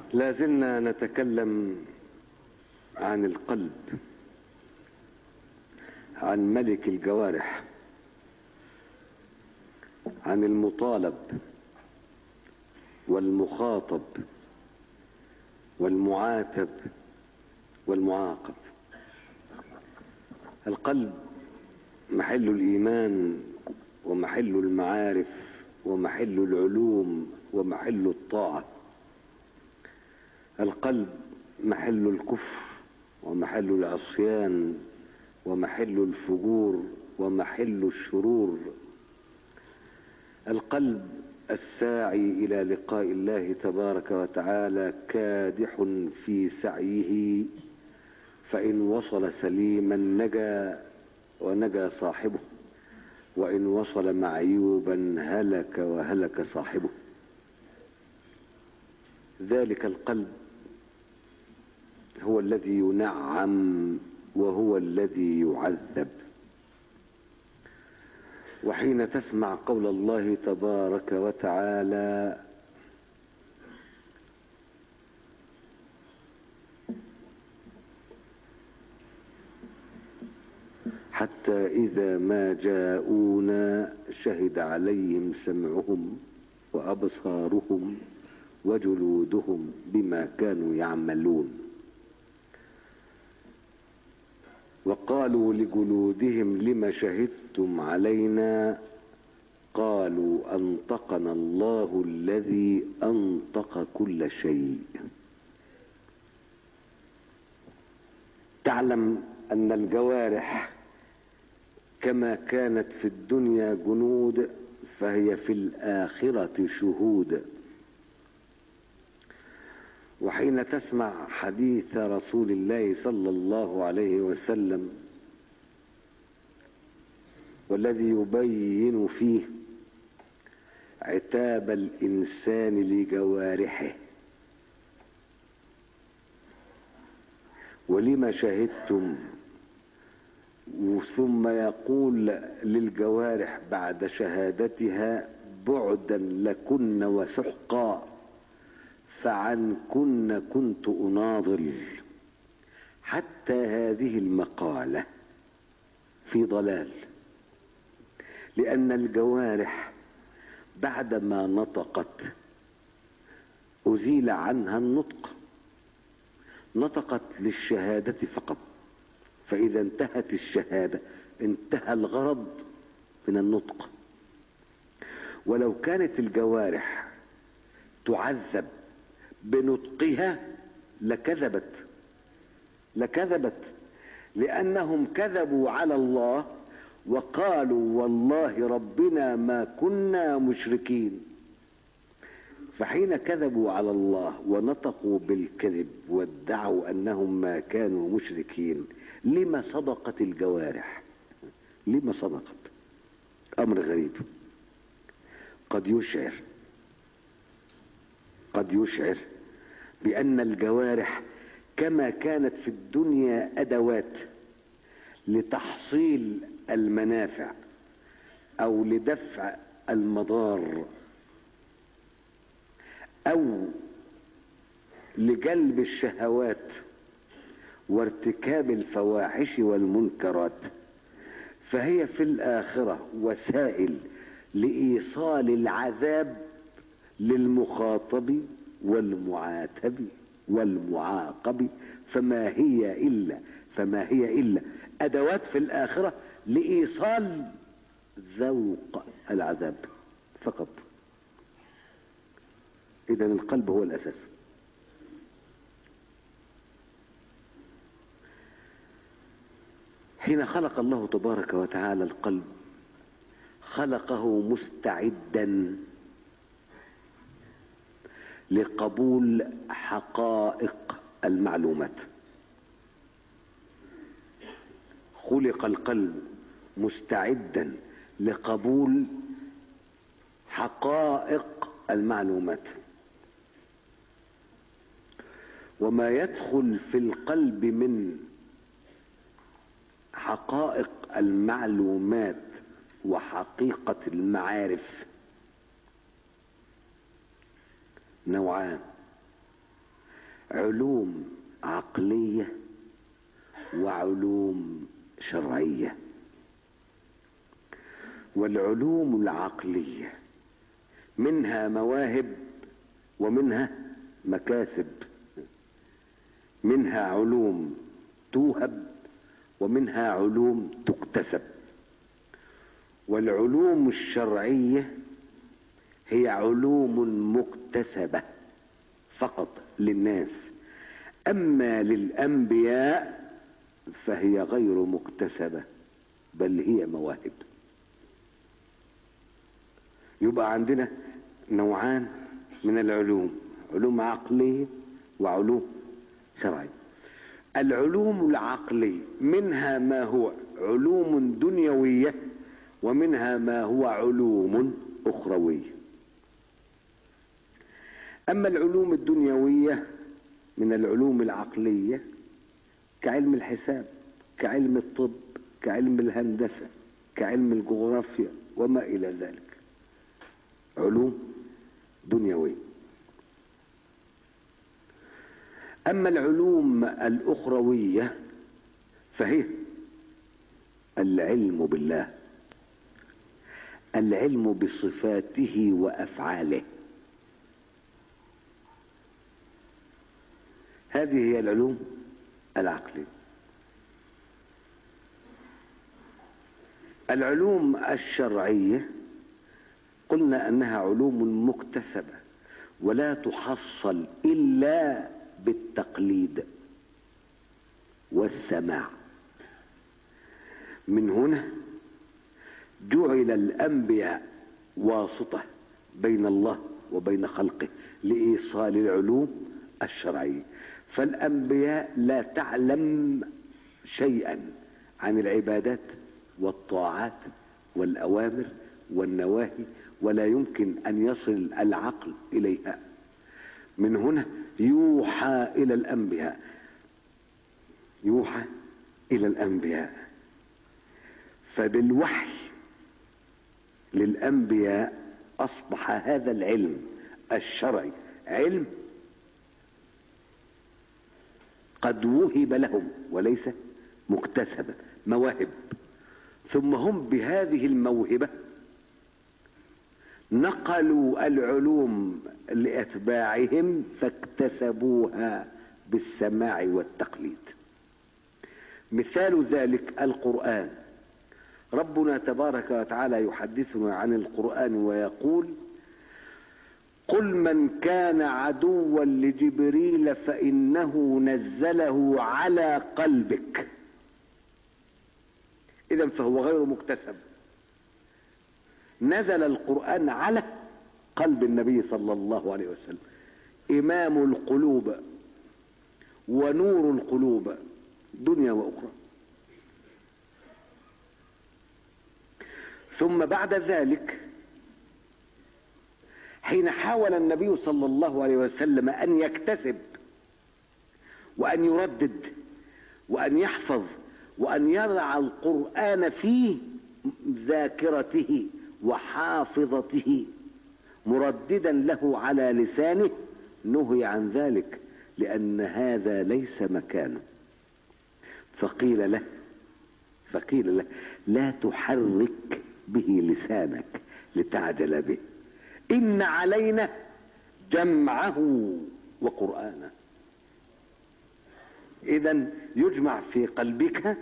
لا زلنا نتكلم عن القلب عن ملك الجوارح عن المطالب والمخاطب والمعاتب والمعاقب القلب محل الايمان ومحل المعارف ومحل العلوم ومحل الطاعه القلب محل الكفر ومحل العصيان ومحل الفجور ومحل الشرور القلب الساعي الى لقاء الله تبارك وتعالى كادح في سعيه فان وصل سليما نجا ونجا صاحبه وان وصل معيوبا هلك وهلك صاحبه ذلك القلب هو الذي ينعم وهو الذي يعذب وحين تسمع قول الله تبارك وتعالى حتى إذا ما جاءونا شهد عليهم سمعهم وأبصارهم وجلودهم بما كانوا يعملون وقالوا لجلودهم لم شهدتم علينا قالوا انطقنا الله الذي انطق كل شيء تعلم ان الجوارح كما كانت في الدنيا جنود فهي في الاخره شهود وحين تسمع حديث رسول الله صلى الله عليه وسلم والذي يبين فيه عتاب الانسان لجوارحه ولما شهدتم ثم يقول للجوارح بعد شهادتها بعدا لكن وسحقا فعنكن كنت اناضل حتى هذه المقاله في ضلال لان الجوارح بعدما نطقت ازيل عنها النطق نطقت للشهاده فقط فاذا انتهت الشهاده انتهى الغرض من النطق ولو كانت الجوارح تعذب بنطقها لكذبت لكذبت لانهم كذبوا على الله وقالوا والله ربنا ما كنا مشركين فحين كذبوا على الله ونطقوا بالكذب وادعوا انهم ما كانوا مشركين لما صدقت الجوارح لما صدقت امر غريب قد يشعر قد يشعر بان الجوارح كما كانت في الدنيا ادوات لتحصيل المنافع او لدفع المضار او لجلب الشهوات وارتكاب الفواحش والمنكرات فهي في الاخره وسائل لايصال العذاب للمخاطب والمعاتب والمعاقب فما هي الا فما هي الا ادوات في الاخره لايصال ذوق العذاب فقط اذا القلب هو الاساس حين خلق الله تبارك وتعالى القلب خلقه مستعدا لقبول حقائق المعلومات خلق القلب مستعدا لقبول حقائق المعلومات وما يدخل في القلب من حقائق المعلومات وحقيقة المعارف نوعان علوم عقلية وعلوم شرعية والعلوم العقلية منها مواهب ومنها مكاسب منها علوم توهب ومنها علوم تكتسب والعلوم الشرعيه هي علوم مكتسبه فقط للناس اما للانبياء فهي غير مكتسبه بل هي مواهب يبقى عندنا نوعان من العلوم علوم عقليه وعلوم شرعيه العلوم العقليه منها ما هو علوم دنيويه ومنها ما هو علوم اخرويه اما العلوم الدنيويه من العلوم العقليه كعلم الحساب كعلم الطب كعلم الهندسه كعلم الجغرافيا وما الى ذلك علوم دنيويه اما العلوم الاخرويه فهي العلم بالله العلم بصفاته وافعاله هذه هي العلوم العقليه العلوم الشرعيه قلنا انها علوم مكتسبه ولا تحصل الا بالتقليد والسماع من هنا جعل الانبياء واسطه بين الله وبين خلقه لايصال العلوم الشرعيه فالانبياء لا تعلم شيئا عن العبادات والطاعات والاوامر والنواهي ولا يمكن ان يصل العقل اليها من هنا يوحى الى الانبياء يوحى الى الانبياء فبالوحي للانبياء اصبح هذا العلم الشرعي علم قد وهب لهم وليس مكتسبا مواهب ثم هم بهذه الموهبه نقلوا العلوم لاتباعهم فاكتسبوها بالسماع والتقليد مثال ذلك القران ربنا تبارك وتعالى يحدثنا عن القران ويقول قل من كان عدوا لجبريل فانه نزله على قلبك اذا فهو غير مكتسب نزل القرآن على قلب النبي صلى الله عليه وسلم إمام القلوب ونور القلوب دنيا وأخرى ثم بعد ذلك حين حاول النبي صلى الله عليه وسلم أن يكتسب وأن يردد وأن يحفظ وأن يضع القرآن في ذاكرته وحافظته مرددا له على لسانه نهي عن ذلك لأن هذا ليس مكانه فقيل له فقيل له لا تحرك به لسانك لتعجل به إن علينا جمعه وقرآنه إذا يجمع في قلبك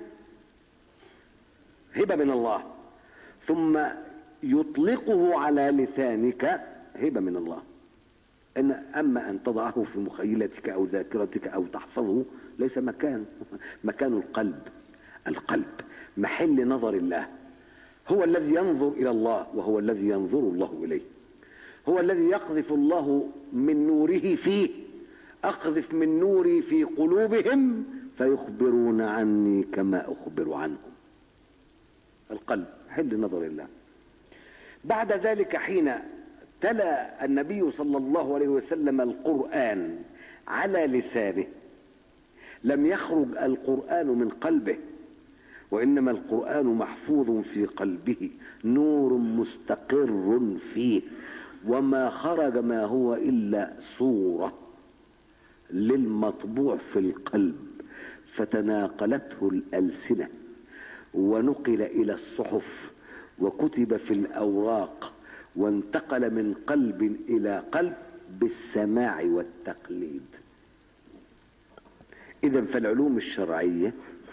هبة من الله ثم يطلقه على لسانك هبة من الله إن أما أن تضعه في مخيلتك أو ذاكرتك أو تحفظه ليس مكان مكان القلب القلب محل نظر الله هو الذي ينظر إلى الله وهو الذي ينظر الله إليه هو الذي يقذف الله من نوره فيه أقذف من نوري في قلوبهم فيخبرون عني كما أخبر عنهم القلب حل نظر الله بعد ذلك حين تلا النبي صلى الله عليه وسلم القرآن على لسانه لم يخرج القرآن من قلبه وإنما القرآن محفوظ في قلبه نور مستقر فيه وما خرج ما هو إلا صورة للمطبوع في القلب فتناقلته الألسنة ونقل إلى الصحف وكتب في الأوراق وانتقل من قلب إلى قلب بالسماع والتقليد إذا فالعلوم الشرعية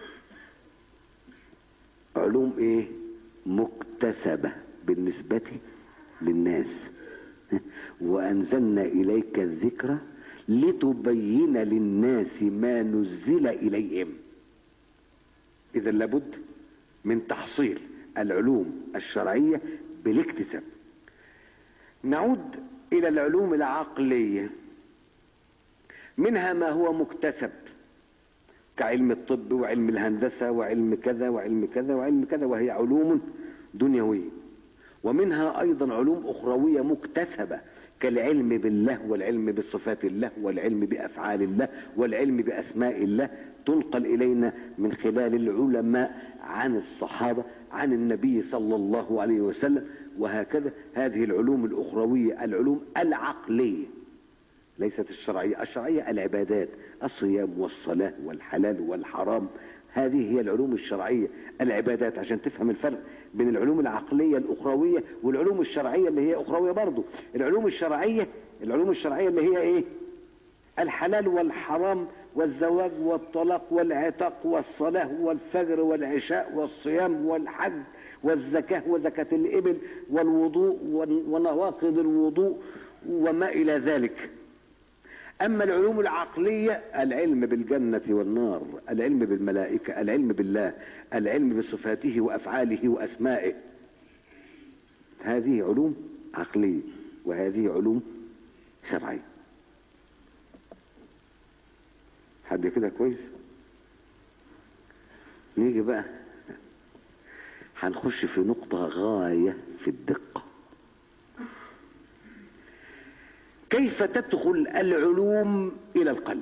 علوم إيه مكتسبة بالنسبة للناس وأنزلنا إليك الذكر لتبين للناس ما نزل إليهم إذا لابد من تحصيل العلوم الشرعية بالاكتساب نعود إلى العلوم العقلية منها ما هو مكتسب كعلم الطب وعلم الهندسة وعلم كذا وعلم كذا وعلم كذا وهي علوم دنيوية ومنها أيضا علوم أخروية مكتسبة كالعلم بالله والعلم بصفات الله والعلم بأفعال الله والعلم بأسماء الله تنقل إلينا من خلال العلماء عن الصحابة عن النبي صلى الله عليه وسلم وهكذا هذه العلوم الأخروية العلوم العقلية ليست الشرعية الشرعية العبادات الصيام والصلاة والحلال والحرام هذه هي العلوم الشرعية العبادات عشان تفهم الفرق بين العلوم العقلية الأخروية والعلوم الشرعية اللي هي أخروية برضو العلوم الشرعية العلوم الشرعية اللي هي إيه الحلال والحرام والزواج والطلاق والعتاق والصلاة والفجر والعشاء والصيام والحج والزكاة وزكاة الإبل والوضوء ونواقض الوضوء وما إلى ذلك أما العلوم العقلية العلم بالجنة والنار العلم بالملائكة العلم بالله العلم بصفاته وأفعاله وأسمائه هذه علوم عقلية وهذه علوم شرعية حد كده كويس نيجي بقى هنخش في نقطة غاية في الدقة كيف تدخل العلوم إلى القلب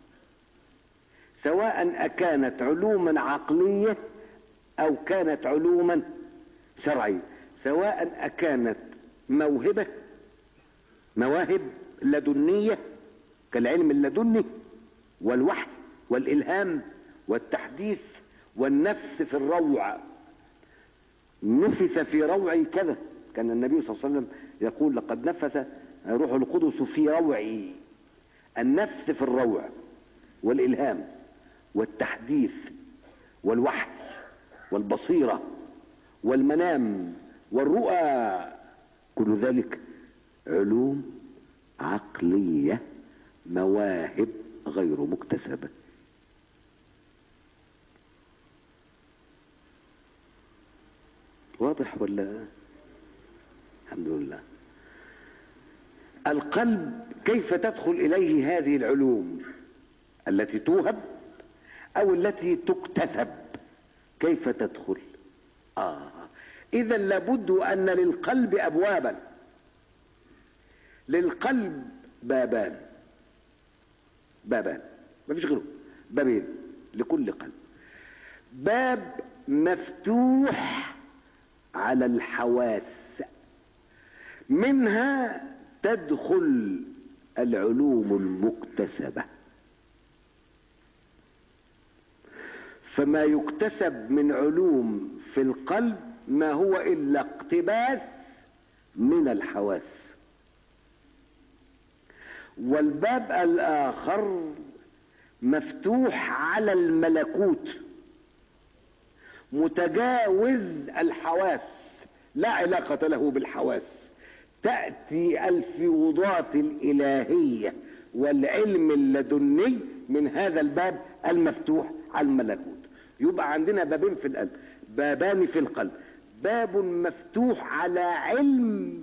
سواء أكانت علوما عقلية أو كانت علوما شرعية سواء أكانت موهبة مواهب لدنية كالعلم اللدني والوحي والإلهام والتحديث والنفس في الروع نفث في روعي كذا كان النبي صلى الله عليه وسلم يقول لقد نفث روح القدس في روعي النفس في الروع والإلهام والتحديث والوحي والبصيرة والمنام والرؤى كل ذلك علوم عقلية مواهب غير مكتسبة واضح ولا الحمد لله القلب كيف تدخل إليه هذه العلوم التي توهب أو التي تكتسب كيف تدخل آه إذا لابد أن للقلب أبوابا للقلب بابان بابان ما فيش غيره بابين لكل قلب باب مفتوح على الحواس منها تدخل العلوم المكتسبة فما يكتسب من علوم في القلب ما هو إلا اقتباس من الحواس والباب الآخر مفتوح على الملكوت متجاوز الحواس لا علاقة له بالحواس تأتي الفيوضات الإلهية والعلم اللدني من هذا الباب المفتوح على الملكوت يبقى عندنا بابين في القلب بابان في القلب باب مفتوح على علم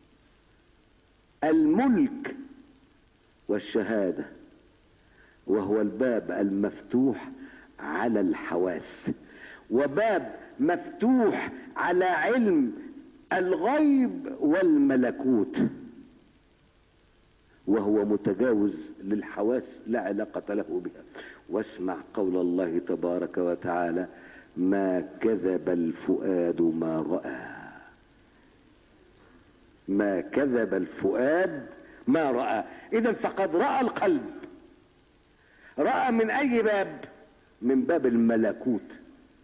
الملك والشهادة وهو الباب المفتوح على الحواس وباب مفتوح على علم الغيب والملكوت وهو متجاوز للحواس لا علاقة له بها واسمع قول الله تبارك وتعالى ما كذب الفؤاد ما رأى ما كذب الفؤاد ما رأى إذا فقد رأى القلب رأى من أي باب من باب الملكوت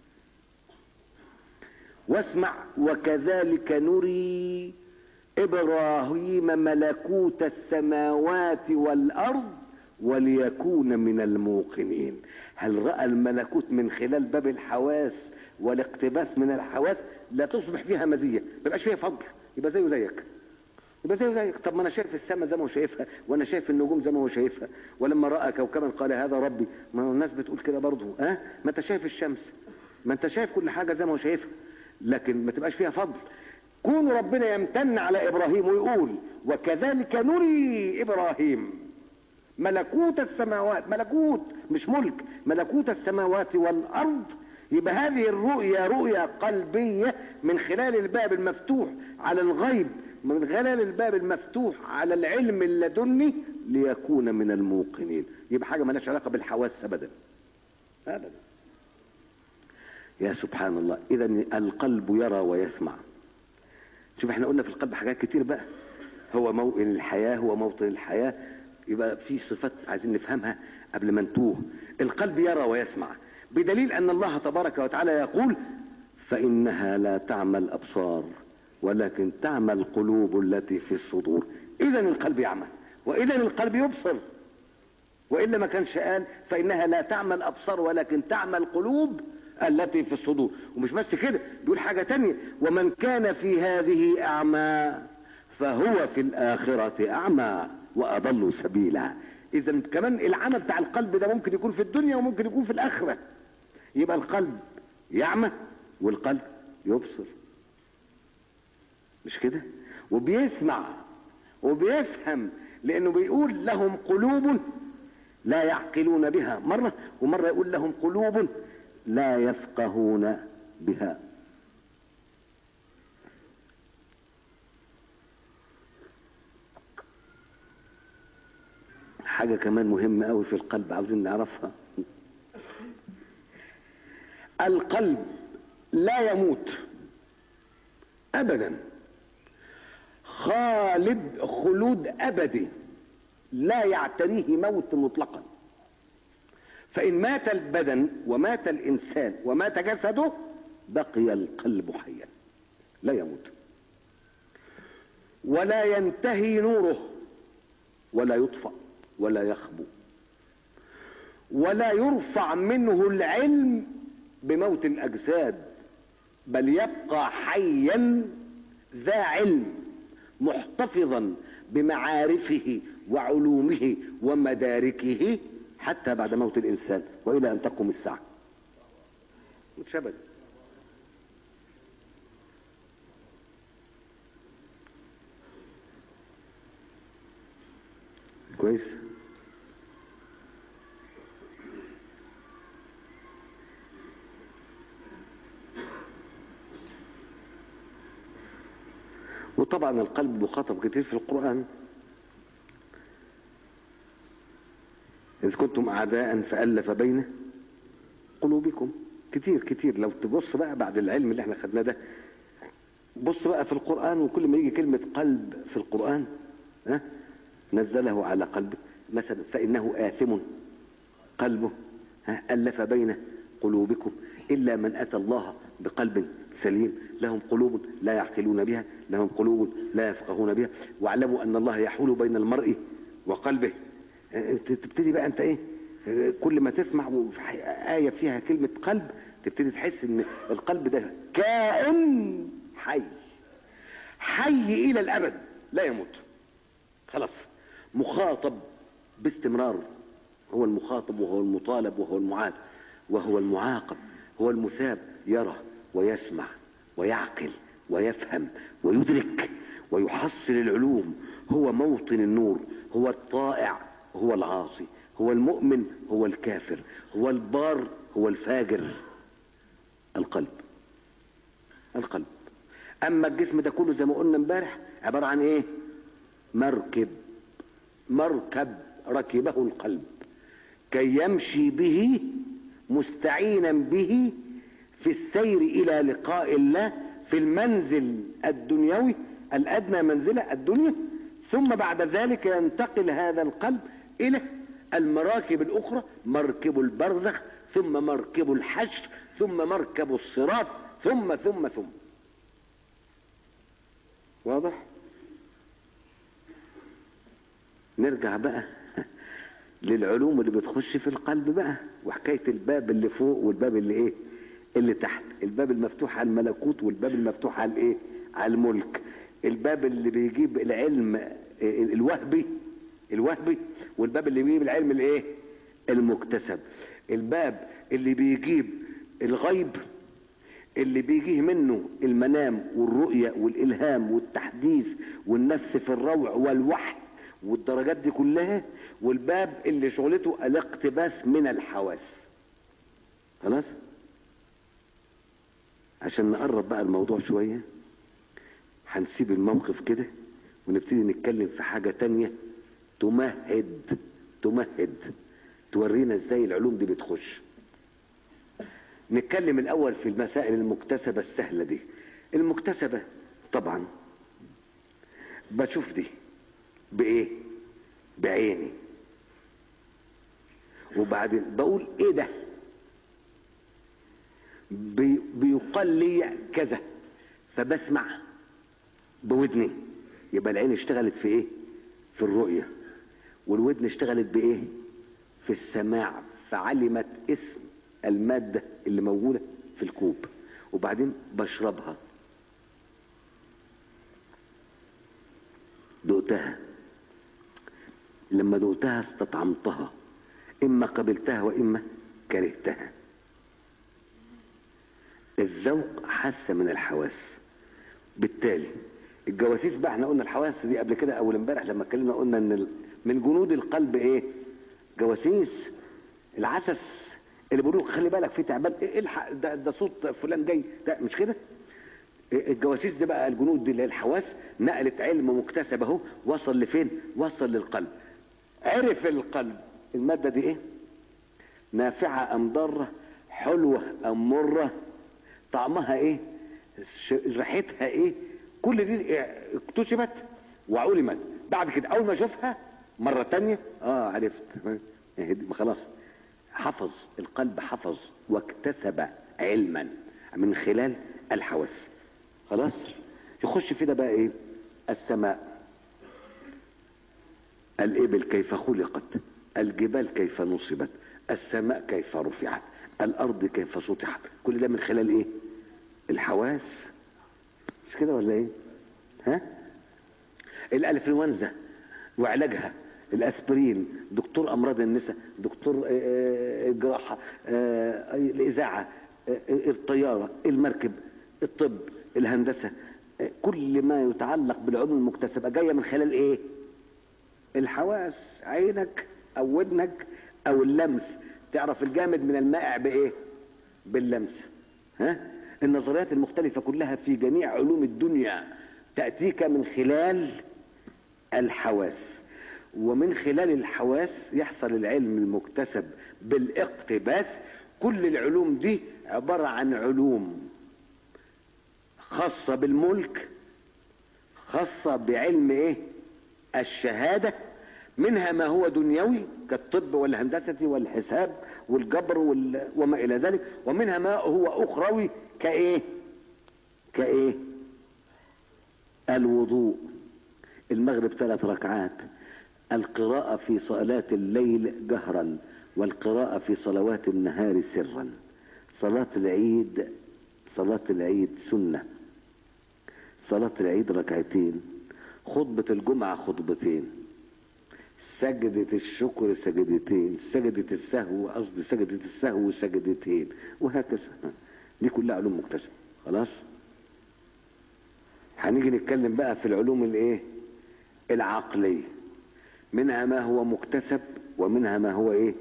واسمع وكذلك نري إبراهيم ملكوت السماوات والأرض وليكون من الموقنين هل رأى الملكوت من خلال باب الحواس والاقتباس من الحواس لا تصبح فيها مزية ما يبقاش فيها فضل يبقى زيه زيك يبقى زيه زيك طب ما انا شايف السماء زي ما هو شايفها وانا شايف النجوم زي ما هو شايفها ولما راى كوكبا قال هذا ربي ما هو الناس بتقول كده برضه ها أه؟ ما انت شايف الشمس ما انت شايف كل حاجه زي ما هو شايفها لكن ما تبقاش فيها فضل كون ربنا يمتن على ابراهيم ويقول وكذلك نري ابراهيم ملكوت السماوات ملكوت مش ملك ملكوت السماوات والارض يبقى هذه الرؤيا رؤيا قلبيه من خلال الباب المفتوح على الغيب من خلال الباب المفتوح على العلم اللدني ليكون من الموقنين يبقى حاجه مالهاش علاقه بالحواس ابدا ابدا يا سبحان الله اذا القلب يرى ويسمع شوف احنا قلنا في القلب حاجات كتير بقى هو موطن الحياه هو موطن الحياه يبقى في صفات عايزين نفهمها قبل ما نتوه القلب يرى ويسمع بدليل ان الله تبارك وتعالى يقول فانها لا تعمى الابصار ولكن تعمى القلوب التي في الصدور اذا القلب يعمى واذا القلب يبصر والا ما كانش قال فانها لا تعمى الابصار ولكن تعمى القلوب التي في الصدور ومش بس كده بيقول حاجه تانية ومن كان في هذه اعمى فهو في الاخره اعمى واضل سبيلا اذا كمان العمى بتاع القلب ده ممكن يكون في الدنيا وممكن يكون في الاخره يبقى القلب يعمى والقلب يبصر مش كده وبيسمع وبيفهم لانه بيقول لهم قلوب لا يعقلون بها مرة ومرة يقول لهم قلوب لا يفقهون بها حاجة كمان مهمة قوي في القلب عاوزين نعرفها القلب لا يموت ابدا خالد خلود ابدي لا يعتريه موت مطلقا فان مات البدن ومات الانسان ومات جسده بقي القلب حيا لا يموت ولا ينتهي نوره ولا يطفأ ولا يخبو ولا يرفع منه العلم بموت الاجساد بل يبقى حيا ذا علم محتفظا بمعارفه وعلومه ومداركه حتى بعد موت الانسان والى ان تقوم الساعه متشبد كويس وطبعا القلب مخاطب كتير في القرآن إذ كنتم أعداء فألف بين قلوبكم كتير كتير لو تبص بقى بعد العلم اللي احنا خدناه ده بص بقى في القرآن وكل ما يجي كلمة قلب في القرآن ها نزله على قلبك مثلا فإنه آثم قلبه ها ألف بين قلوبكم إلا من أتى الله بقلب سليم لهم قلوب لا يعقلون بها لهم قلوب لا يفقهون بها واعلموا أن الله يحول بين المرء وقلبه تبتدي بقى أنت إيه كل ما تسمع آية فيها كلمة قلب تبتدي تحس ان القلب ده كائن حي حي الى الابد لا يموت خلاص مخاطب باستمرار هو المخاطب وهو المطالب وهو المعاد وهو المعاقب هو المثاب يرى ويسمع ويعقل ويفهم ويدرك ويحصل العلوم هو موطن النور هو الطائع هو العاصي هو المؤمن هو الكافر هو البار هو الفاجر القلب القلب اما الجسم ده كله زي ما قلنا امبارح عباره عن ايه مركب مركب ركبه القلب كي يمشي به مستعينا به في السير الى لقاء الله في المنزل الدنيوي الادنى منزله الدنيا ثم بعد ذلك ينتقل هذا القلب الى المراكب الاخرى مركب البرزخ ثم مركب الحشر ثم مركب الصراط ثم ثم ثم واضح نرجع بقى للعلوم اللي بتخش في القلب بقى وحكايه الباب اللي فوق والباب اللي ايه اللي تحت الباب المفتوح على الملكوت والباب المفتوح على الايه على الملك الباب اللي بيجيب العلم الوهبي الوهبي والباب اللي بيجيب العلم الايه المكتسب الباب اللي بيجيب الغيب اللي بيجيه منه المنام والرؤية والإلهام والتحديث والنفس في الروع والوحي والدرجات دي كلها والباب اللي شغلته الاقتباس من الحواس خلاص عشان نقرب بقى الموضوع شوية هنسيب الموقف كده ونبتدي نتكلم في حاجة تانية تمهد تمهد تورينا ازاي العلوم دي بتخش نتكلم الاول في المسائل المكتسبة السهلة دي المكتسبة طبعا بشوف دي بايه بعيني وبعدين بقول ايه ده بي بيقال لي كذا فبسمع بودني يبقى العين اشتغلت في ايه في الرؤية والودن اشتغلت بايه في السماع فعلمت اسم المادة اللي موجودة في الكوب وبعدين بشربها دقتها لما دقتها استطعمتها اما قبلتها واما كرهتها الذوق حاسه من الحواس بالتالي الجواسيس بقى احنا قلنا الحواس دي قبل كده اول امبارح لما اتكلمنا قلنا ان من جنود القلب ايه جواسيس العسس اللي بيقولوا خلي بالك في تعبان الحق ده, ده صوت فلان جاي ده مش كده الجواسيس دي بقى الجنود دي اللي هي الحواس نقلت علم مكتسب اهو وصل لفين وصل للقلب عرف القلب المادة دي ايه نافعة ام ضارة حلوة ام مرة طعمها ايه ريحتها ايه كل دي اكتشفت وعلمت بعد كده اول ما اشوفها مرة تانية اه عرفت خلاص حفظ القلب حفظ واكتسب علما من خلال الحواس خلاص يخش في ده بقى ايه السماء الإبل كيف خلقت الجبال كيف نصبت السماء كيف رفعت الأرض كيف سطحت كل ده من خلال إيه الحواس مش كده ولا إيه ها الأنفلونزا وعلاجها الأسبرين دكتور أمراض النساء دكتور الجراحة الإذاعة الطيارة المركب الطب الهندسة كل ما يتعلق بالعلوم المكتسبة جاية من خلال إيه الحواس عينك او ودنك او اللمس تعرف الجامد من المائع بايه باللمس ها النظريات المختلفة كلها في جميع علوم الدنيا تأتيك من خلال الحواس ومن خلال الحواس يحصل العلم المكتسب بالاقتباس كل العلوم دي عبارة عن علوم خاصة بالملك خاصة بعلم ايه الشهادة منها ما هو دنيوي كالطب والهندسة والحساب والجبر وال... وما إلى ذلك ومنها ما هو أخروي كإيه كإيه الوضوء المغرب ثلاث ركعات القراءة في صلاة الليل جهرا والقراءة في صلوات النهار سرا صلاة العيد صلاة العيد سنة صلاة العيد ركعتين خطبة الجمعة خطبتين سجدة الشكر سجدتين سجدة السهو قصدي سجدة السهو سجدتين وهكذا دي كلها علوم مكتسبة خلاص هنيجي نتكلم بقى في العلوم الايه العقلية منها ما هو مكتسب ومنها ما هو ايه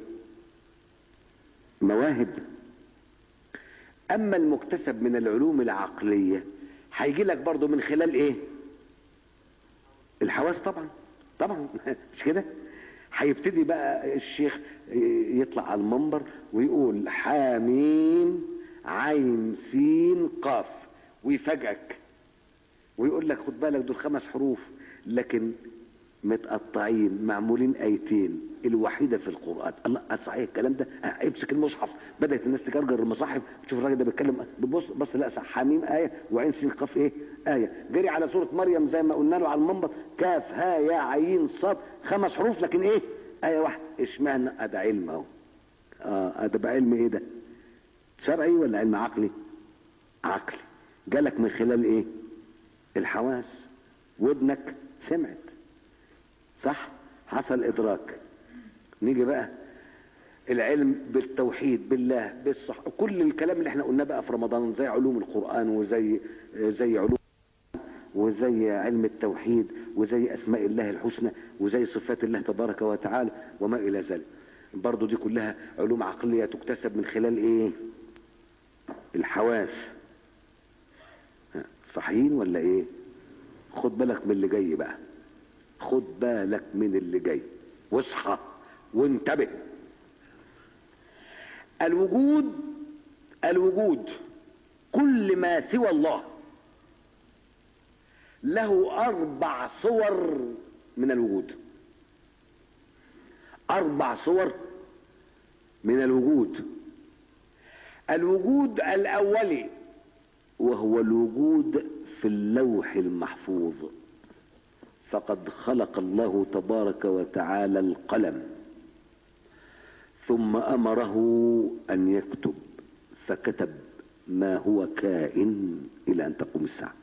مواهب اما المكتسب من العلوم العقلية هيجي لك برضو من خلال ايه الحواس طبعا طبعا مش كده هيبتدي بقى الشيخ يطلع على المنبر ويقول حاميم عين سين قاف ويفاجئك ويقول لك خد بالك دول خمس حروف لكن متقطعين معمولين ايتين الوحيده في القران الله صحيح الكلام ده آه، امسك المصحف بدات الناس تجرجر المصاحف تشوف الراجل ده بيتكلم بص بص لا صح حميم ايه وعين سين قاف ايه ايه جري على سوره مريم زي ما قلنا له على المنبر كاف ها يا عين صاد خمس حروف لكن ايه ايه واحده اشمعنى ادى علم اهو اه ده بقى علم ايه ده شرعي ولا علم عقلي عقلي جالك من خلال ايه الحواس ودنك سمعت صح حصل ادراك نيجي بقى العلم بالتوحيد بالله بالصح كل الكلام اللي احنا قلناه بقى في رمضان زي علوم القرآن وزي زي علوم وزي علم التوحيد وزي اسماء الله الحسنى وزي صفات الله تبارك وتعالى وما الى ذلك برضو دي كلها علوم عقلية تكتسب من خلال ايه الحواس صحيين ولا ايه خد بالك من اللي جاي بقى خد بالك من اللي جاي واصحى وانتبه الوجود الوجود كل ما سوى الله له اربع صور من الوجود اربع صور من الوجود الوجود الاولي وهو الوجود في اللوح المحفوظ فقد خلق الله تبارك وتعالى القلم ثم امره ان يكتب فكتب ما هو كائن الى ان تقوم الساعه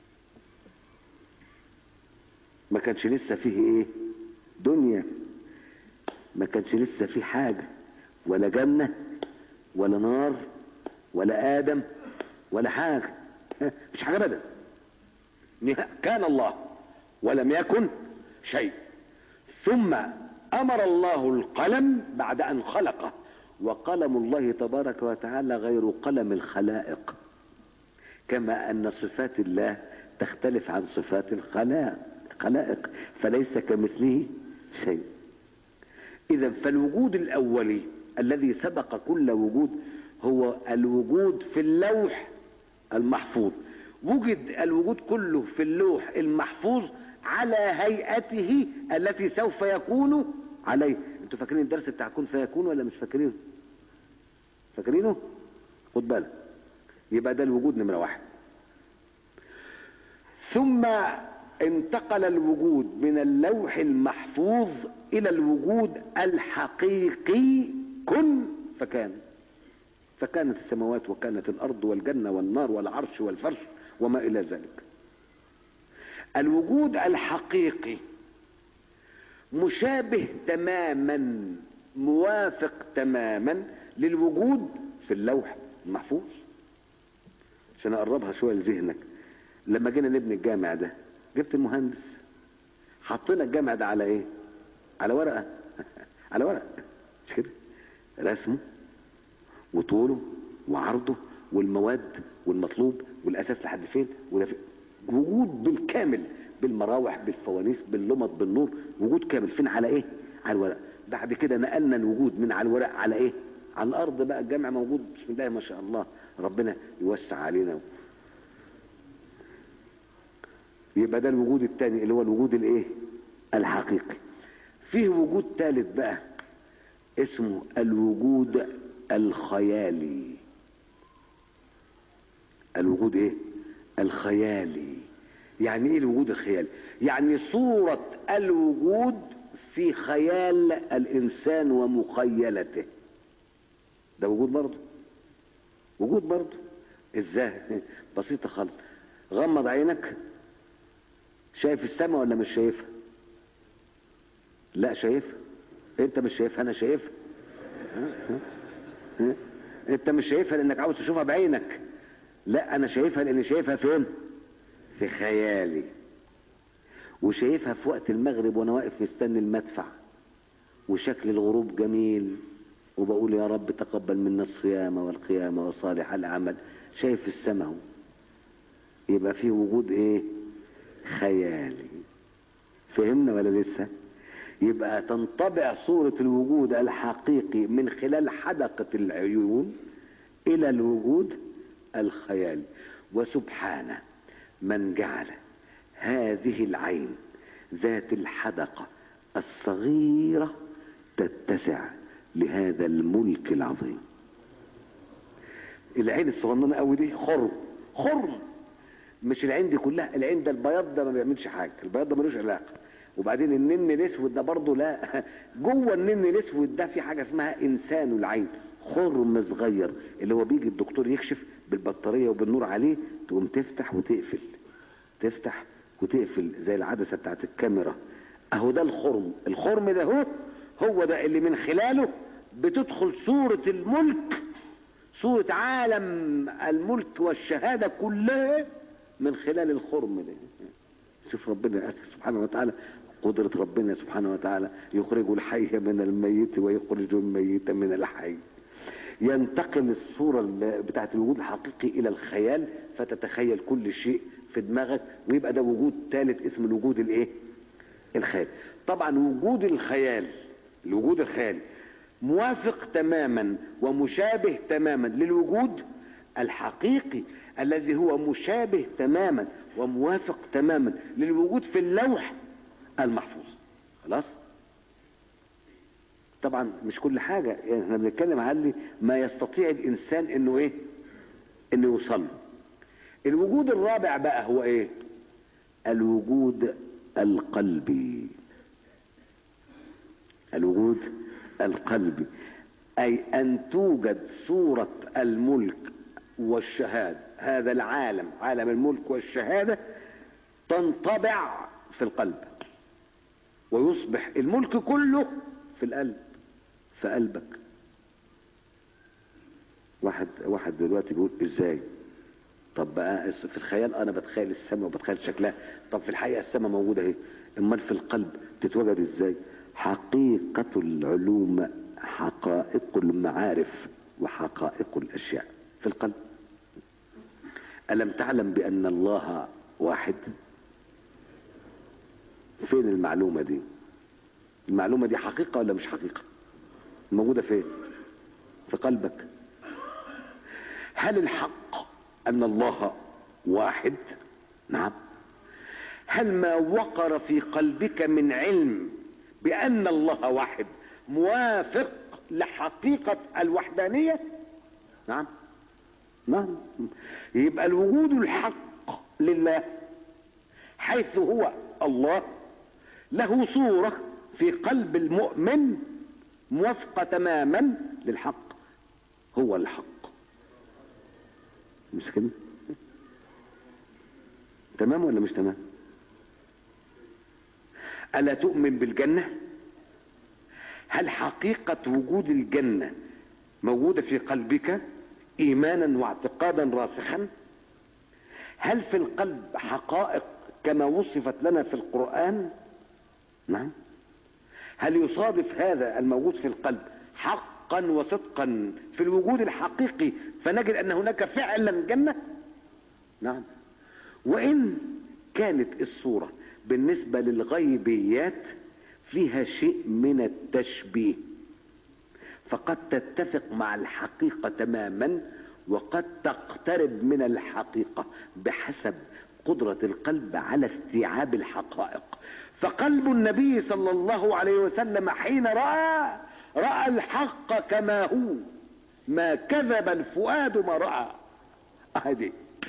ما كانش لسه فيه ايه دنيا ما كانش لسه فيه حاجه ولا جنه ولا نار ولا ادم ولا حاجه مش حاجه ابدا كان الله ولم يكن شيء ثم امر الله القلم بعد ان خلقه وقلم الله تبارك وتعالى غير قلم الخلائق كما ان صفات الله تختلف عن صفات الخلائق فليس كمثله شيء اذا فالوجود الاولي الذي سبق كل وجود هو الوجود في اللوح المحفوظ وجد الوجود كله في اللوح المحفوظ على هيئته التي سوف يكون عليه انتوا فاكرين الدرس بتاع كن فيكون ولا مش فاكرينه فاكرينه خد بالك يبقى ده الوجود نمره واحد ثم انتقل الوجود من اللوح المحفوظ الى الوجود الحقيقي كن فكان فكانت السماوات وكانت الارض والجنه والنار والعرش والفرش وما الى ذلك الوجود الحقيقي مشابه تماما موافق تماما للوجود في اللوح المحفوظ عشان اقربها شويه لذهنك لما جينا نبني الجامع ده جبت المهندس حطينا الجامع ده على ايه على ورقه على ورقه مش كده رسمه وطوله وعرضه والمواد والمطلوب والاساس لحد فين ولف... وجود بالكامل بالمراوح بالفوانيس باللمط بالنور وجود كامل فين على ايه على الورق بعد كده نقلنا الوجود من على الورق على ايه على الارض بقى الجامع موجود بسم الله ما شاء الله ربنا يوسع علينا يبقى ده الوجود الثاني اللي هو الوجود الايه الحقيقي فيه وجود ثالث بقى اسمه الوجود الخيالي الوجود ايه الخيالي يعني ايه الوجود الخيالي يعني صورة الوجود في خيال الانسان ومخيلته ده وجود برضه وجود برضه ازاي بسيطة خالص غمض عينك شايف السماء ولا مش شايفها لا شايفها انت مش شايفها انا شايفها انت مش شايفها لانك عاوز تشوفها بعينك لا انا شايفها لاني شايفها فين في خيالي وشايفها في وقت المغرب وانا واقف مستني المدفع وشكل الغروب جميل وبقول يا رب تقبل منا الصيام والقيام وصالح العمل شايف السماء اهو يبقى في وجود ايه خيالي فهمنا ولا لسه يبقى تنطبع صورة الوجود الحقيقي من خلال حدقة العيون إلى الوجود الخيالي وسبحانه من جعل هذه العين ذات الحدقة الصغيرة تتسع لهذا الملك العظيم العين الصغننة قوي دي خرم خرم مش العين دي كلها العين ده البياض ده ما بيعملش حاجة البياض ده ملوش علاقة وبعدين النن الاسود ده برضه لا جوه النن الاسود ده في حاجة اسمها انسان العين خرم صغير اللي هو بيجي الدكتور يكشف بالبطارية وبالنور عليه تقوم تفتح وتقفل تفتح وتقفل زي العدسة بتاعت الكاميرا اهو ده الخرم الخرم ده هو هو ده اللي من خلاله بتدخل صورة الملك صورة عالم الملك والشهادة كلها من خلال الخرم ده شوف ربنا سبحانه وتعالى قدرة ربنا سبحانه وتعالى يخرج الحي من الميت ويخرج الميت من الحي ينتقل الصورة بتاعت الوجود الحقيقي إلى الخيال فتتخيل كل شيء في دماغك ويبقى ده وجود ثالث اسم الوجود الايه الخيال طبعا وجود الخيال الوجود الخيالي موافق تماما ومشابه تماما للوجود الحقيقي الذي هو مشابه تماما وموافق تماما للوجود في اللوح المحفوظ خلاص طبعا مش كل حاجة يعني احنا بنتكلم على ما يستطيع الانسان انه ايه انه يوصل الوجود الرابع بقى هو ايه الوجود القلبي الوجود القلبي اي ان توجد صورة الملك والشهادة هذا العالم عالم الملك والشهادة تنطبع في القلب ويصبح الملك كله في القلب في قلبك واحد واحد دلوقتي بيقول ازاي طب بقى في الخيال انا بتخيل السماء وبتخيل شكلها طب في الحقيقه السماء موجوده اهي امال في القلب تتوجد ازاي حقيقه العلوم حقائق المعارف وحقائق الاشياء في القلب الم تعلم بان الله واحد فين المعلومه دي المعلومه دي حقيقه ولا مش حقيقه موجوده فين في قلبك هل الحق ان الله واحد نعم هل ما وقر في قلبك من علم بان الله واحد موافق لحقيقه الوحدانيه نعم نعم يبقى الوجود الحق لله حيث هو الله له صوره في قلب المؤمن موافقه تماما للحق هو الحق مش كده تمام ولا مش تمام الا تؤمن بالجنه هل حقيقه وجود الجنه موجوده في قلبك ايمانا واعتقادا راسخا هل في القلب حقائق كما وصفت لنا في القران نعم هل يصادف هذا الموجود في القلب حقا وصدقا في الوجود الحقيقي فنجد ان هناك فعلا جنه نعم وان كانت الصوره بالنسبه للغيبيات فيها شيء من التشبيه فقد تتفق مع الحقيقه تماما وقد تقترب من الحقيقه بحسب قدره القلب على استيعاب الحقائق فقلب النبي صلى الله عليه وسلم حين راى راى الحق كما هو ما كذب الفؤاد ما راى اهدي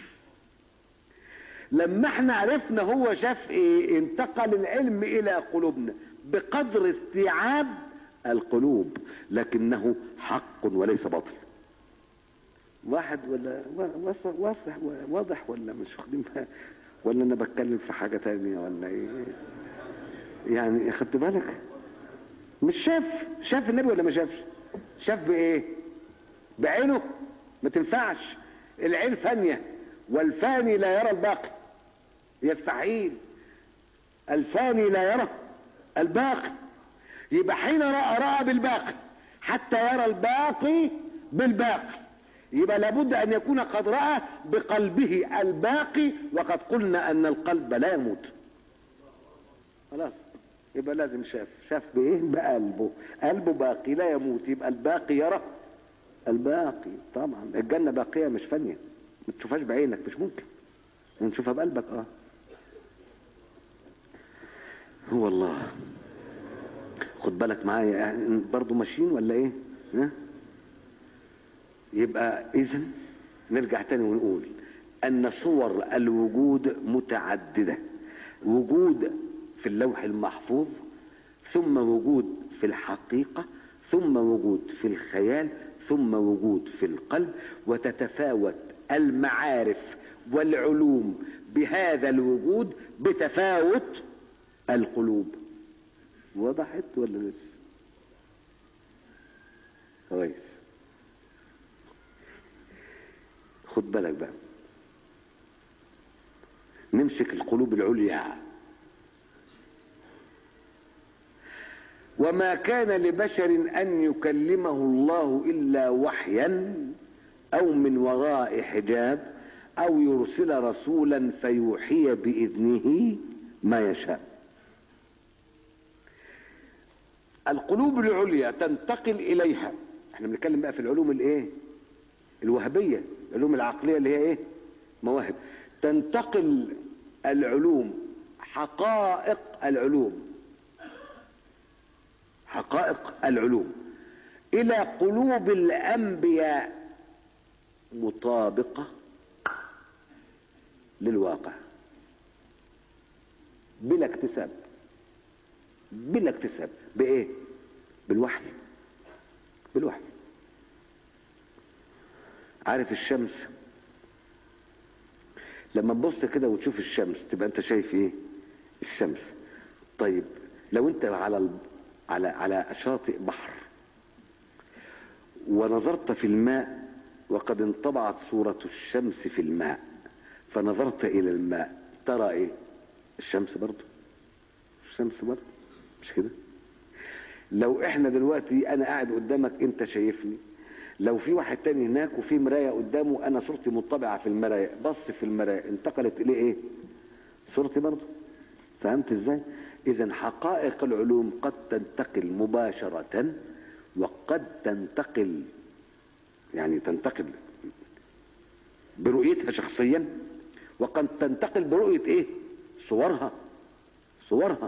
لما احنا عرفنا هو شاف ايه انتقل العلم الى قلوبنا بقدر استيعاب القلوب لكنه حق وليس باطل واحد ولا واضح واضح ولا مش واخدين ولا انا بتكلم في حاجه تانية ولا ايه يعني خدت بالك مش شاف شاف النبي ولا ما شافش شاف بايه بعينه ما تنفعش العين فانيه والفاني لا يرى الباقي يستحيل الفاني لا يرى الباقي يبقى حين راى راى بالباقي حتى يرى الباقي بالباقي يبقى لابد ان يكون قد راى بقلبه الباقي وقد قلنا ان القلب لا يموت خلاص يبقى لازم شاف شاف بايه بقلبه قلبه باقي لا يموت يبقى الباقي يرى الباقي طبعا الجنه باقيه مش فانيه ما تشوفهاش بعينك مش ممكن نشوفها بقلبك اه هو الله خد بالك معايا يعني برضو ماشيين ولا ايه ها؟ يبقى اذا نرجع تاني ونقول ان صور الوجود متعددة وجود في اللوح المحفوظ ثم وجود في الحقيقة ثم وجود في الخيال ثم وجود في القلب وتتفاوت المعارف والعلوم بهذا الوجود بتفاوت القلوب وضحت ولا لسه كويس خد بالك بقى نمسك القلوب العليا وما كان لبشر ان يكلمه الله الا وحيا او من وراء حجاب او يرسل رسولا فيوحي باذنه ما يشاء القلوب العليا تنتقل اليها احنا بنتكلم بقى في العلوم الايه الوهبيه العلوم العقليه اللي هي ايه مواهب تنتقل العلوم حقائق العلوم حقائق العلوم الى قلوب الانبياء مطابقه للواقع بلا اكتساب بلا اكتساب بايه بالوحي بالوحي عارف الشمس لما تبص كده وتشوف الشمس تبقى انت شايف ايه الشمس طيب لو انت على ال... على على شاطئ بحر ونظرت في الماء وقد انطبعت صورة الشمس في الماء فنظرت الى الماء ترى ايه الشمس برضو الشمس برضو مش كده لو احنا دلوقتي انا قاعد قدامك انت شايفني لو في واحد تاني هناك وفي مرايه قدامه انا صورتي مطبعه في المرايه بص في المرايه انتقلت اليه ايه صورتي برضه فهمت ازاي اذا حقائق العلوم قد تنتقل مباشره وقد تنتقل يعني تنتقل برؤيتها شخصيا وقد تنتقل برؤيه ايه صورها صورها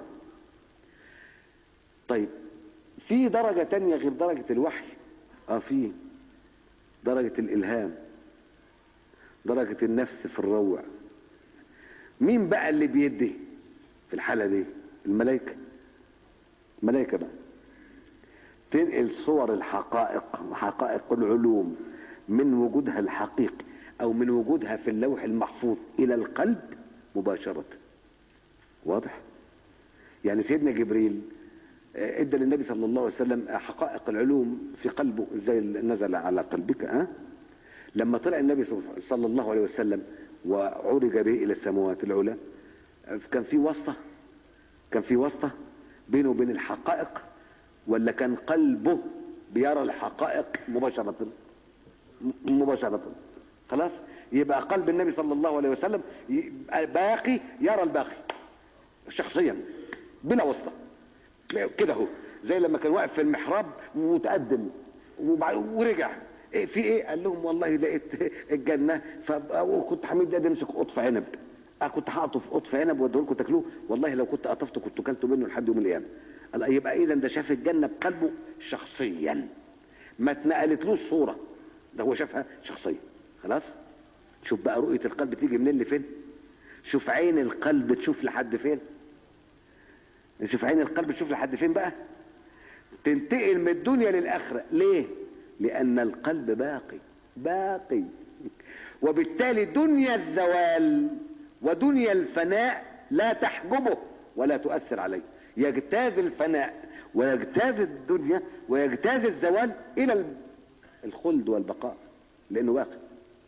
طيب في درجه تانية غير درجه الوحي اه في درجة الإلهام درجة النفس في الروع مين بقى اللي بيدي في الحالة دي الملائكة الملائكة بقى تنقل صور الحقائق وحقائق العلوم من وجودها الحقيقي أو من وجودها في اللوح المحفوظ إلى القلب مباشرة واضح يعني سيدنا جبريل ادى للنبي صلى الله عليه وسلم حقائق العلوم في قلبه زي اللي نزل على قلبك ها لما طلع النبي صلى الله عليه وسلم وعرج به الى السماوات العلى كان في واسطه كان في واسطه بينه وبين الحقائق ولا كان قلبه بيرى الحقائق مباشره مباشره خلاص يبقى قلب النبي صلى الله عليه وسلم باقي يرى الباقي شخصيا بلا واسطه كده اهو زي لما كان واقف في المحراب وتقدم ورجع إيه في ايه قال لهم والله لقيت الجنه فكنت حميد ده امسك قطف عنب أه كنت هقطف في قطف عنب واديه لكم تاكلوه والله لو كنت قطفته كنت كلته منه لحد يوم القيامه قال يبقى اذا ده شاف الجنه بقلبه شخصيا ما اتنقلتلوش صوره ده هو شافها شخصيا خلاص شوف بقى رؤيه القلب تيجي منين لفين شوف عين القلب تشوف لحد فين شوف عين القلب تشوف لحد فين بقى تنتقل من الدنيا للآخرة ليه لأن القلب باقي باقي وبالتالي دنيا الزوال ودنيا الفناء لا تحجبه ولا تؤثر عليه يجتاز الفناء ويجتاز الدنيا ويجتاز الزوال إلى الخلد والبقاء لأنه باقي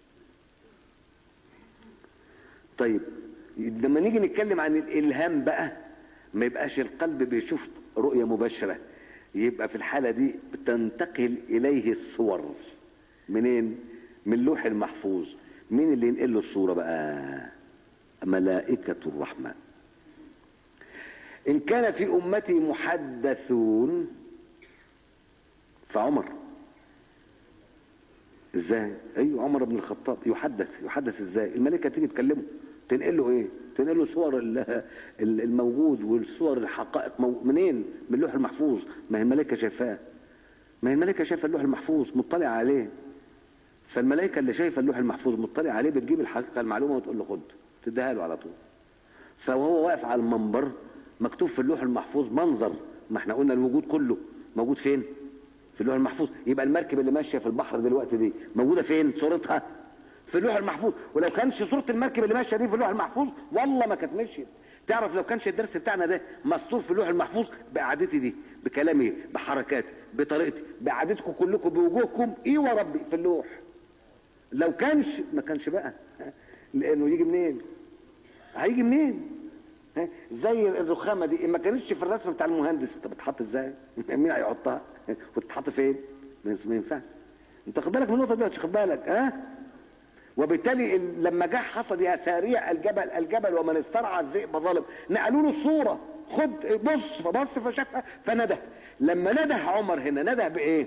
طيب لما نيجي نتكلم عن الإلهام بقى ما يبقاش القلب بيشوف رؤية مباشرة يبقى في الحالة دي بتنتقل إليه الصور منين؟ من لوح المحفوظ مين اللي ينقل له الصورة بقى؟ ملائكة الرحمن إن كان في أمتي محدثون فعمر ازاي ايوه عمر بن الخطاب يحدث يحدث ازاي الملائكه تيجي تكلمه تنقل له ايه تنقل له صور ال- ال- الموجود والصور الحقائق مو- منين من اللوح المحفوظ ما هي الملائكه شايفاه ما هي الملائكه شايفه اللوح المحفوظ مطلع عليه فالملائكه اللي شايفه اللوح المحفوظ مطلع عليه بتجيب الحقيقه المعلومه وتقول له خد تديها له على طول فهو واقف على المنبر مكتوب في اللوح المحفوظ منظر ما احنا قلنا الوجود كله موجود فين في اللوح المحفوظ يبقى المركب اللي ماشيه في البحر دلوقتي دي موجوده فين صورتها في اللوح المحفوظ ولو كانش صوره المركب اللي ماشيه دي في اللوح المحفوظ والله ما كانت مشيت تعرف لو كانش الدرس بتاعنا ده مسطور في اللوح المحفوظ بقعدتي دي بكلامي بحركاتي بطريقتي بقعدتكم كلكم بوجوهكم ايه وربي في اللوح لو كانش ما كانش بقى لانه يجي منين هيجي منين ها؟ زي الرخامه دي ما كانتش في الرسم بتاع المهندس انت بتحط ازاي مين هيحطها وتتحط فين ما ما ينفعش انت خد بالك من النقطه دي ولا مش خد بالك ها وبالتالي ال- لما جه حصل يا ساريع الجبل الجبل ومن استرعى الذئب ظالم نقلوا له الصوره خد بص فبص فشافها فنده لما نده عمر هنا نده بايه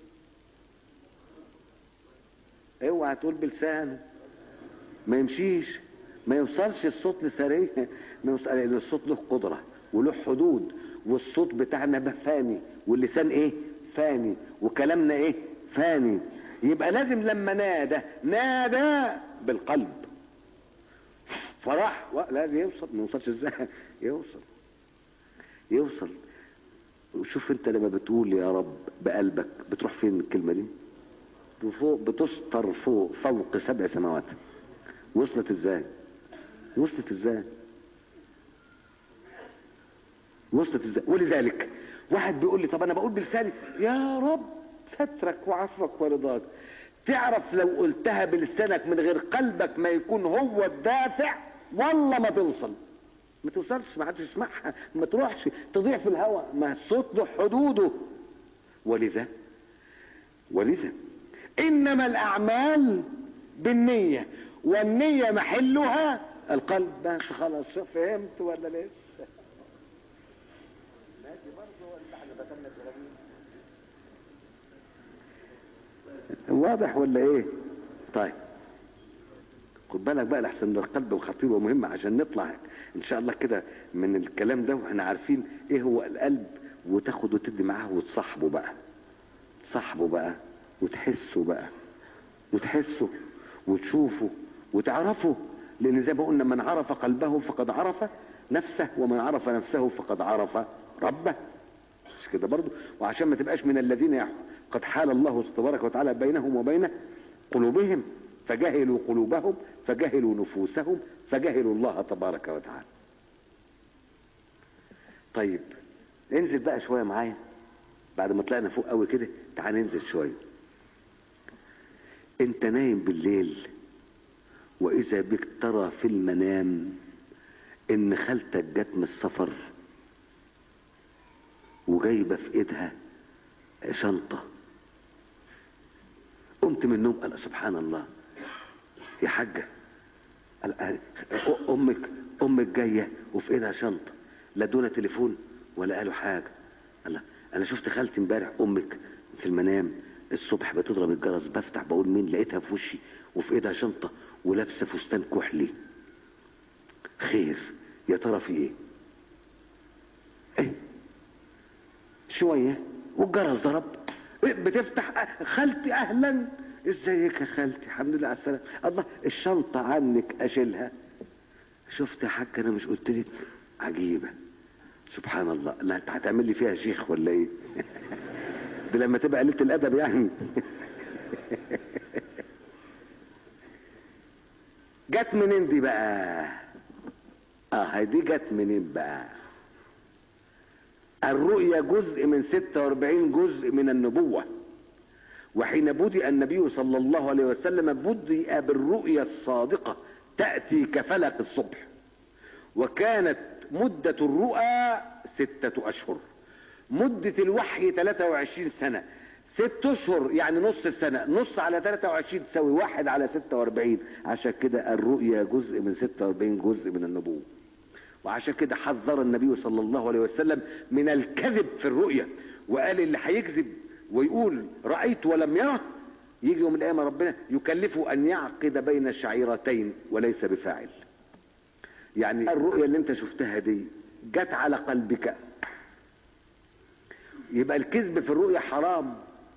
اوعى تقول بلسانه ما يمشيش ما يوصلش الصوت لسرية ما يوصل لأن الصوت له قدرة وله حدود والصوت بتاعنا ده فاني واللسان ايه فاني وكلامنا ايه فاني يبقى لازم لما نادى نادى بالقلب فراح و- لازم يوصل ما يوصلش ازاي يوصل يوصل وشوف انت لما بتقول يا رب بقلبك بتروح فين من الكلمه دي فوق بتسطر فوق فوق سبع سماوات وصلت ازاي وصلت ازاي وصلت ازاي ولذلك واحد بيقول لي طب انا بقول بلساني يا رب سترك وعفوك ورضاك تعرف لو قلتها بلسانك من غير قلبك ما يكون هو الدافع والله ما توصل ما توصلش ما حدش يسمعها ما تروحش تضيع في الهواء ما الصوت له حدوده ولذا ولذا انما الاعمال بالنية والنية محلها القلب بس خلاص شوف فهمت ولا لسه واضح ولا ايه طيب خد بالك بقى لحسن ده القلب خطير ومهم عشان نطلع ان شاء الله كده من الكلام ده واحنا عارفين ايه هو القلب وتاخد وتدي معاه وتصاحبه بقى تصاحبه بقى وتحسه بقى وتحسه وتشوفه وتعرفه لان زي ما قلنا من عرف قلبه فقد عرف نفسه ومن عرف نفسه فقد عرف ربه مش كده برضو وعشان ما تبقاش من الذين يح- قد حال الله تبارك وتعالى بينهم وبين قلوبهم فجهلوا قلوبهم فجهلوا نفوسهم فجهلوا الله تبارك وتعالى طيب انزل بقى شويه معايا بعد ما طلعنا فوق قوي كده تعال ننزل شويه انت نايم بالليل واذا بك ترى في المنام ان خالتك جت من السفر وجايبه في ايدها شنطه قمت من النوم قال سبحان الله يا حاجه قال أ- امك امك جايه وفي ايدها شنطه لا دون تليفون ولا قالوا حاجه الله انا شفت خالتي امبارح امك في المنام الصبح بتضرب الجرس بفتح بقول مين لقيتها في وشي وفي ايدها شنطه ولابسه فستان كحلي خير يا ترى في ايه ايه شويه والجرس ضرب إيه بتفتح أه، خالتي اهلا ازيك يا خالتي الحمد لله على السلامه الله الشنطه عنك اشيلها شفت يا حاج انا مش قلت لك عجيبه سبحان الله لا انت هتعمل لي فيها شيخ ولا ايه دي لما تبقى قليله الادب يعني جت منين دي بقى اه هي دي جت منين بقى الرؤيا جزء من 46 جزء من النبوة وحين بدأ النبي صلى الله عليه وسلم بدأ بالرؤيا الصادقة تأتي كفلق الصبح وكانت مدة الرؤى ستة أشهر مدة الوحي 23 سنة ست أشهر يعني نص السنة نص على 23 تساوي واحد على 46 عشان كده الرؤيا جزء من 46 جزء من النبوة وعشان كده حذر النبي صلى الله عليه وسلم من الكذب في الرؤيا وقال اللي هيكذب ويقول رأيت ولم يره يجي يوم القيامة ربنا يكلفه أن يعقد بين الشعيرتين وليس بفاعل يعني الرؤية اللي انت شفتها دي جت على قلبك يبقى الكذب في الرؤية حرام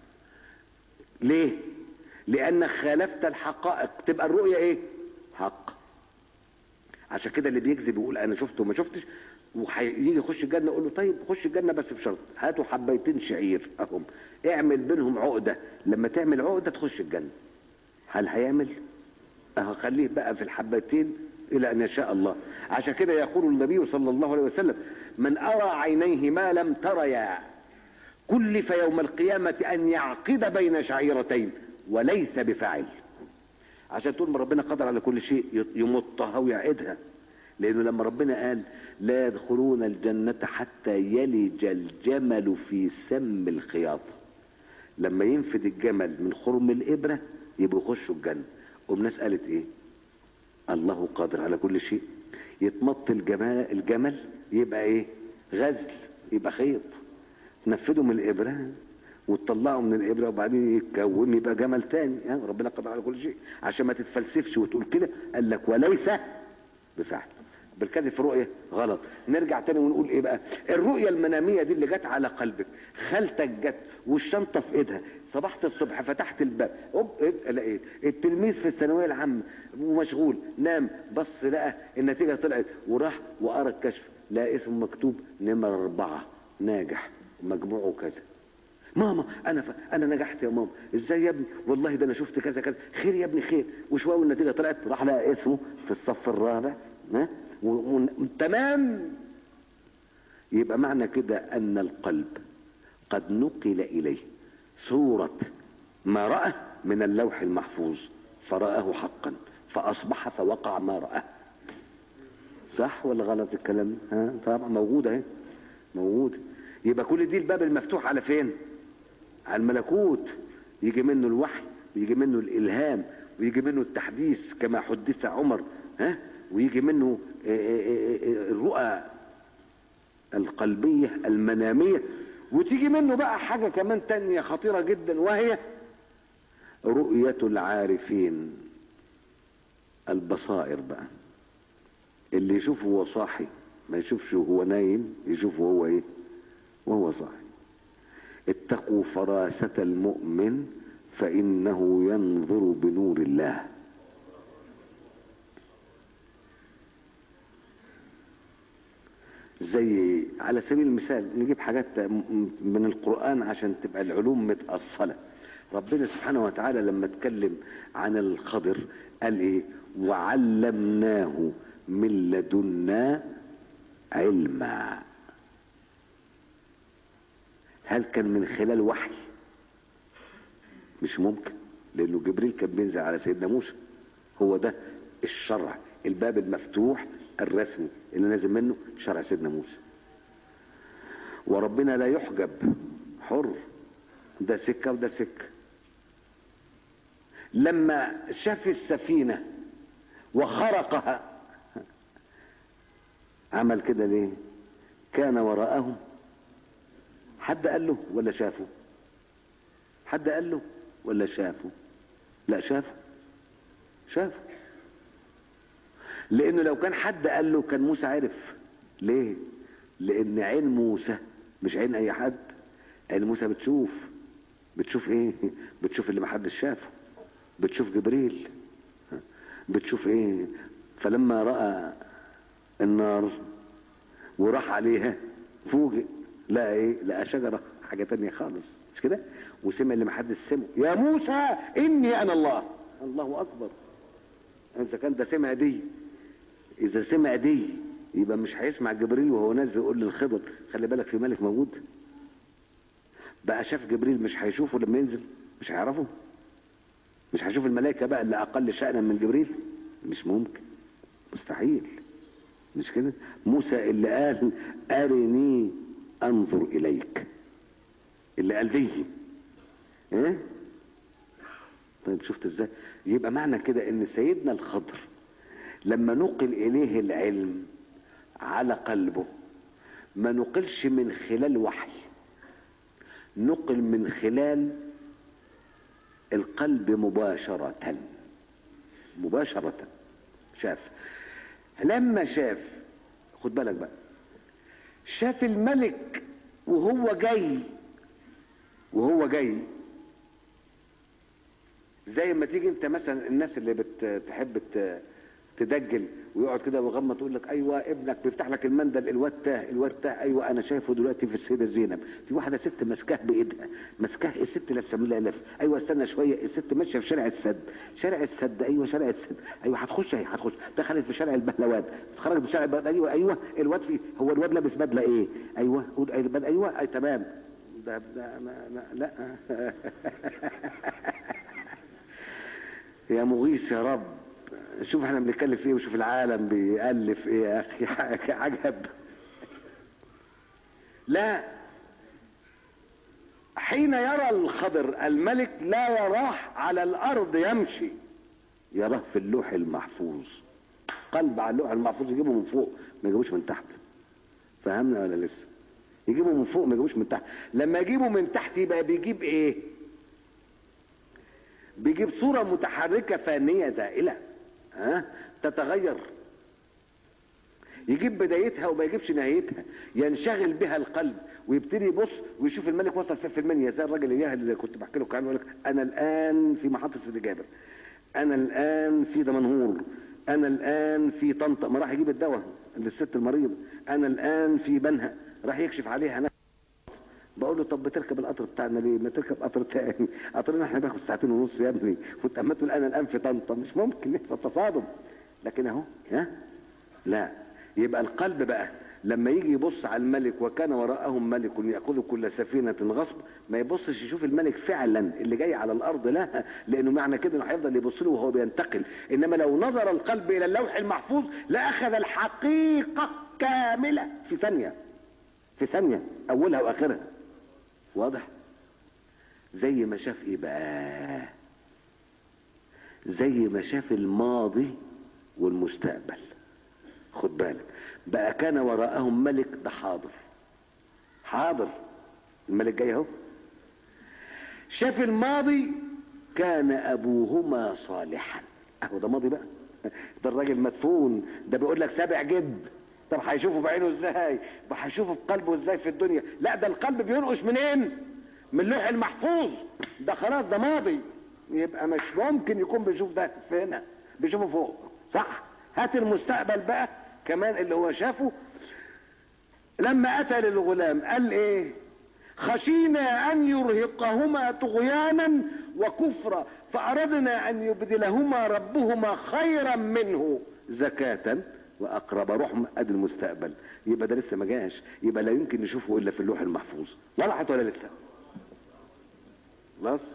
ليه لانك خالفت الحقائق تبقى الرؤية ايه حق عشان كده اللي بيكذب يقول انا شفت وما شفتش ويجي يخش الجنه يقول له طيب خش الجنه بس بشرط هاتوا حبيتين شعير اهم اعمل بينهم عقده لما تعمل عقده تخش الجنه هل هيعمل اهو خليه بقى في الحبتين الى ان يشاء الله عشان كده يقول النبي صلى الله عليه وسلم من ارى عينيه ما لم تريا كلف يوم القيامه ان يعقد بين شعيرتين وليس بفاعل عشان طول ما ربنا قدر على كل شيء يمطها ويعقدها لانه لما ربنا قال لا يدخلون الجنة حتى يلج الجمل في سم الخياط لما ينفد الجمل من خرم الإبرة يبقوا يخشوا الجنة والناس قالت ايه الله قادر على كل شيء يتمط الجمال, الجمل يبقى ايه غزل يبقى خيط تنفده من الإبرة وتطلعه من الإبرة وبعدين يتكون يبقى جمل تاني يعني ربنا قادر على كل شيء عشان ما تتفلسفش وتقول كده قال لك وليس بفعل بالكذب في رؤية غلط نرجع تاني ونقول ايه بقى الرؤية المنامية دي اللي جت على قلبك خالتك جت والشنطة في ايدها صبحت الصبح فتحت الباب اوب إيه لقيت التلميذ في الثانوية العامة ومشغول نام بص لقى النتيجة طلعت وراح وقرا الكشف لقى اسمه مكتوب نمرة أربعة ناجح مجموعه كذا ماما انا ف... انا نجحت يا ماما ازاي يا ابني والله ده انا شفت كذا كذا خير يا ابني خير وشويه والنتيجه طلعت راح لقى اسمه في الصف الرابع ها و... و... تمام يبقى معنى كده ان القلب قد نقل اليه صوره ما راى من اللوح المحفوظ فرآه حقا فاصبح فوقع ما رآه صح ولا غلط الكلام ها طبعا موجوده اهي موجوده يبقى كل دي الباب المفتوح على فين على الملكوت يجي منه الوحي ويجي منه الالهام ويجي منه التحديث كما حدث عمر ها ويجي منه الرؤى القلبية المنامية وتيجي منه بقى حاجة كمان تانية خطيرة جدا وهي رؤية العارفين البصائر بقى اللي يشوفه وهو صاحي ما يشوفش وهو نايم يشوفه هو ايه وهو صاحي اتقوا فراسة المؤمن فإنه ينظر بنور الله زي على سبيل المثال نجيب حاجات من القرآن عشان تبقى العلوم متأصلة ربنا سبحانه وتعالى لما اتكلم عن الخضر قال ايه وعلمناه من لدنا علما هل كان من خلال وحي مش ممكن لانه جبريل كان بينزل على سيدنا موسى هو ده الشرع الباب المفتوح الرسمي اللي نازل منه شرع سيدنا موسى وربنا لا يحجب حر ده سكه وده سكه لما شاف السفينه وخرقها عمل كده ليه كان وراءهم حد قال له ولا شافه حد قال له ولا شافه لا شافه شافه لانه لو كان حد قال له كان موسى عرف ليه لان عين موسى مش عين اي حد عين موسى بتشوف بتشوف ايه بتشوف اللي محدش شافه بتشوف جبريل بتشوف ايه فلما راى النار وراح عليها فوجئ لقى ايه لقى شجره حاجه تانية خالص مش كده وسمع اللي محدش سمعه يا موسى اني انا الله الله اكبر اذا كان ده سمع دي اذا سمع دي يبقى مش هيسمع جبريل وهو نازل يقول للخضر خلي بالك في ملك موجود بقى شاف جبريل مش هيشوفه لما ينزل مش هيعرفه مش هيشوف الملائكه بقى اللي اقل شأنا من جبريل مش ممكن مستحيل مش كده موسى اللي قال ارني انظر اليك اللي قال دي ايه طيب شفت ازاي يبقى معنى كده ان سيدنا الخضر لما نقل اليه العلم على قلبه ما نقلش من خلال وحي نقل من خلال القلب مباشرة مباشرة شاف لما شاف خد بالك بقى شاف الملك وهو جاي وهو جاي زي ما تيجي انت مثلا الناس اللي بتحب تدجل ويقعد كده ويغمض تقول لك ايوه ابنك بيفتح لك المندل الواد تاه الواد تاه ايوه انا شايفه دلوقتي في السيده زينب في واحده ست ماسكاه بايدها ماسكاه الست لابسه لها لف ايوه استنى شويه الست ماشيه في شارع السد شارع السد ايوه شارع السد ايوه هتخش اهي هتخش دخلت في شارع البهلوان اتخرجت في شارع البهلوان ايوه ايوه الواد في هو الواد لابس بدله ايه ايوه قول ايوه, أيوة. أي تمام ده, ده ما ما لا يا مغيث يا رب شوف احنا بنتكلم في ايه وشوف العالم بيألف ايه يا اخي عجب لا حين يرى الخضر الملك لا يراه على الارض يمشي يراه في اللوح المحفوظ قلب على اللوح المحفوظ يجيبه من فوق ما يجيبوش من تحت فهمنا ولا لسه يجيبه من فوق ما يجيبوش من تحت لما يجيبه من تحت يبقى بيجيب ايه بيجيب صورة متحركة فانية زائلة ها تتغير يجيب بدايتها وما يجيبش نهايتها ينشغل بها القلب ويبتدي يبص ويشوف الملك وصل فين في المنيا زي الراجل اياه اللي كنت بحكي له كان يقول لك انا الان في محطه سيدي جابر انا الان في دمنهور انا الان في طنطا ما راح يجيب الدواء للست المريض انا الان في بنها راح يكشف عليها أنا بقول له طب بتركب القطر بتاعنا ليه؟ ما تركب قطر تاني، قطرنا احنا بياخد ساعتين ونص يا ابني، وانت اما تقول انا الان في طنطا مش ممكن يحصل تصادم. لكن اهو ها؟ لا يبقى القلب بقى لما يجي يبص على الملك وكان وراءهم ملك ياخذ كل سفينه غصب ما يبصش يشوف الملك فعلا اللي جاي على الارض لا لانه معنى كده انه هيفضل يبص له وهو بينتقل انما لو نظر القلب الى اللوح المحفوظ لاخذ الحقيقه كامله في ثانيه في ثانيه اولها واخرها واضح زي ما شاف ايه بقى زي ما شاف الماضي والمستقبل خد بالك بقى كان وراءهم ملك ده حاضر حاضر الملك جاي اهو شاف الماضي كان ابوهما صالحا اهو ده ماضي بقى ده الراجل مدفون ده بيقول لك سابع جد طب هيشوفه بعينه ازاي هيشوفه بقلبه ازاي في الدنيا لا ده القلب بينقش منين من اللوح المحفوظ ده خلاص ده ماضي يبقى مش ممكن يكون بيشوف ده في هنا بيشوفه فوق صح هات المستقبل بقى كمان اللي هو شافه لما اتى للغلام قال ايه خشينا ان يرهقهما طغيانا وكفرا فاردنا ان يبدلهما ربهما خيرا منه زكاه واقرب رحم ادي المستقبل يبقى ده لسه ما جاش يبقى لا يمكن نشوفه الا في اللوح المحفوظ وضحت ولا لسه خلاص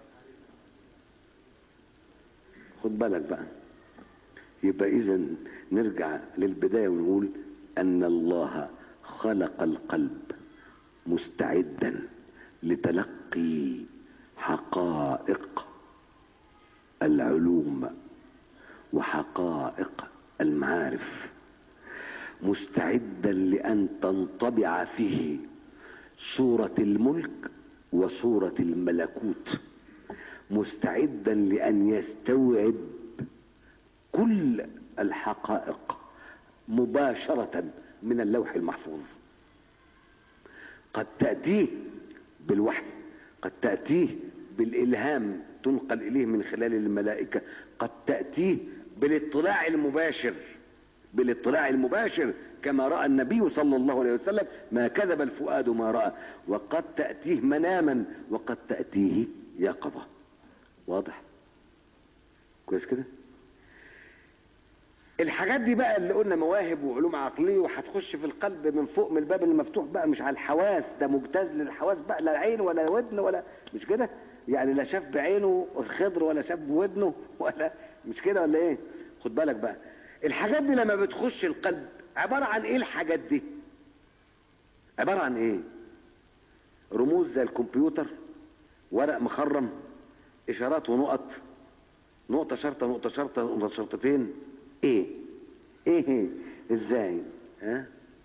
خد بالك بقى يبقى اذا نرجع للبدايه ونقول ان الله خلق القلب مستعدا لتلقي حقائق العلوم وحقائق المعارف مستعدا لان تنطبع فيه صوره الملك وصوره الملكوت مستعدا لان يستوعب كل الحقائق مباشره من اللوح المحفوظ قد تاتيه بالوحي قد تاتيه بالالهام تنقل اليه من خلال الملائكه قد تاتيه بالاطلاع المباشر بالاطلاع المباشر كما راى النبي صلى الله عليه وسلم ما كذب الفؤاد ما راى وقد تاتيه مناما وقد تاتيه يقظه واضح كويس كده الحاجات دي بقى اللي قلنا مواهب وعلوم عقليه وهتخش في القلب من فوق من الباب المفتوح بقى مش على الحواس ده مجتاز للحواس بقى لا عين ولا ودن ولا مش كده يعني لا شاف بعينه الخضر ولا شاف بودنه ولا مش كده ولا ايه خد بالك بقى الحاجات دي لما بتخش القلب عباره عن ايه الحاجات دي عباره عن ايه رموز زي الكمبيوتر ورق مخرم اشارات ونقط نقطه شرطه نقطه شرطه نقطه شرطتين ايه ايه ازاي ها